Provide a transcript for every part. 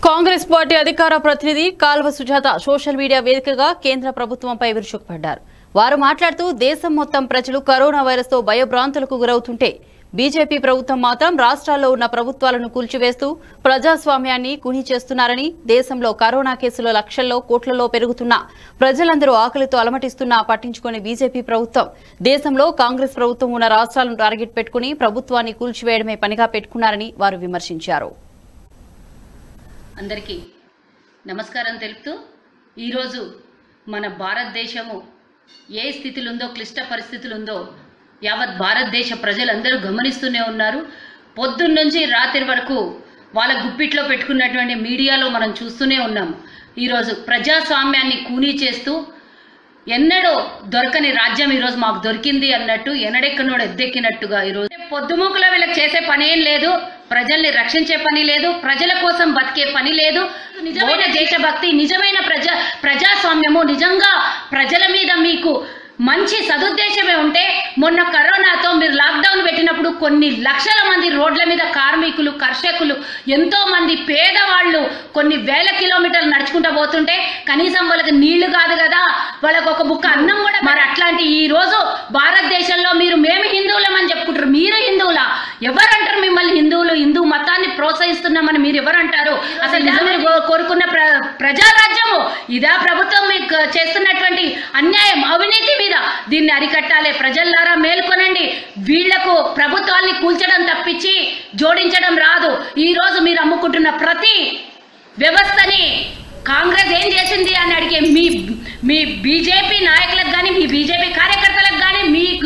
Congress party అధికార ప్రతినిధి కాల్వ Sujatha social media వేదికగా కేంద్ర ప్రభుత్వంపై విరుచుకుపడ్డారు వారు మాట్లాడుతూ దేశం మొత్తం ప్రజలు కరోనా వైరస్ తో భయభ్రాంతులకు గురవుతుంటే బీజేపీ ప్రభుత్వం మాత్రం రాష్ట్రాల్లో ఉన్న ప్రభుత్వాలను కూల్చివేస్తూ ప్రజాస్వామ్యాన్ని కుని చేస్తున్నారని దేశంలో కరోనా కేసుల లక్షల్లో కోట్లలో పెరుగుతున్నా ప్రజలందరూ ఆకలితో అలమటిస్తున్నా పట్టించుకునే బీజేపీ ప్రభుత్వం దేశంలో కాంగ్రెస్ ప్రభుత్వం ఉన్న రాష్ట్రాలను టార్గెట్ పెట్టుకుని ప్రభుత్వాన్ని కూల్చివేయడమే పనిగా పెట్టుకున్నారని వారు విమర్శించారు అందరికీ నమస్కారం తెలుపుతూ ఈరోజు మన భారతదేశము ఏ స్థితిలో ఉందో క్లిష్ట పరిస్థితులు ఉందో యావత్ భారతదేశ ప్రజలందరూ గమనిస్తూనే ఉన్నారు పొద్దున్న నుంచి రాత్రి వరకు వాళ్ళ గుప్పిట్లో పెట్టుకున్నటువంటి మీడియాలో మనం చూస్తూనే ఉన్నాం ఈరోజు ప్రజాస్వామ్యాన్ని కూనీ చేస్తూ ఎన్నడో దొరకని రాజ్యం ఈరోజు మాకు దొరికింది అన్నట్టు ఎన్నడెక్కనోడు ఎద్దెక్కినట్టుగా ఈరోజు పొద్దుమూకులో వీళ్ళకి చేసే పని ఏం లేదు ప్రజల్ని రక్షించే పని లేదు ప్రజల కోసం బతికే పని లేదు నిజమైన దేశభక్తి నిజమైన ప్రజా ప్రజాస్వామ్యము నిజంగా ప్రజల మీద మీకు మంచి సదుద్దేశమే ఉంటే మొన్న కరోనాతో మీరు లాక్డౌన్ పెట్టినప్పుడు కొన్ని లక్షల మంది రోడ్ల మీద కార్మికులు కర్షకులు ఎంతో మంది పేదవాళ్ళు కొన్ని వేల కిలోమీటర్లు నడుచుకుంటూ పోతుంటే కనీసం వాళ్ళకి నీళ్లు కాదు కదా వాళ్ళకి ఒక బుక్క అన్నం కూడా మరి అట్లాంటి ఈ రోజు భారతదేశంలో మీరు మేము హిందువులం అని చెప్పుకుంటారు మీరు హిందువులా ఎవరంటారు మిమ్మల్ని హిందువులు హిందూ మతాన్ని ప్రోత్సహిస్తున్నామని మీరు ఎవరంటారు అసలు ఇదా మీరు కో- కోరుకున్న ప్ర ప్రజారాజ్యము ఇదా ప్రభుత్వం మీకు చేస్తున్నటువంటి అన్యాయం అవినీతి మీద దీన్ని అరికట్టాలి ప్రజల్లారా మేల్కొనండి వీళ్లకు ప్రభుత్వాల్ని కూల్చడం తప్పించి జోడించడం రాదు ఈ రోజు మీరు అమ్ముకుంటున్న ప్రతి వ్యవస్థని కాంగ్రెస్ ఏం చేసింది అని అడిగే మీ మీ బీజేపీ నాయకులకు కానీ మీ బీజేపీ కార్యకర్తలకు కానీ మీకు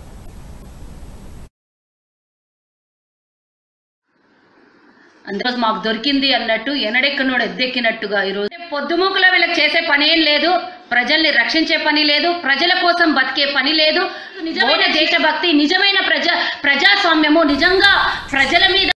అందుకోసం మాకు దొరికింది అన్నట్టు ఎనడెక్కనోడు ఎద్దెక్కినట్టుగా ఈరోజు పొద్దుమూకులో వీళ్ళకి చేసే పని ఏం లేదు ప్రజల్ని రక్షించే పని లేదు ప్రజల కోసం బతికే పని లేదు నిజమైన దేశభక్తి నిజమైన ప్రజా ప్రజాస్వామ్యము నిజంగా ప్రజల మీద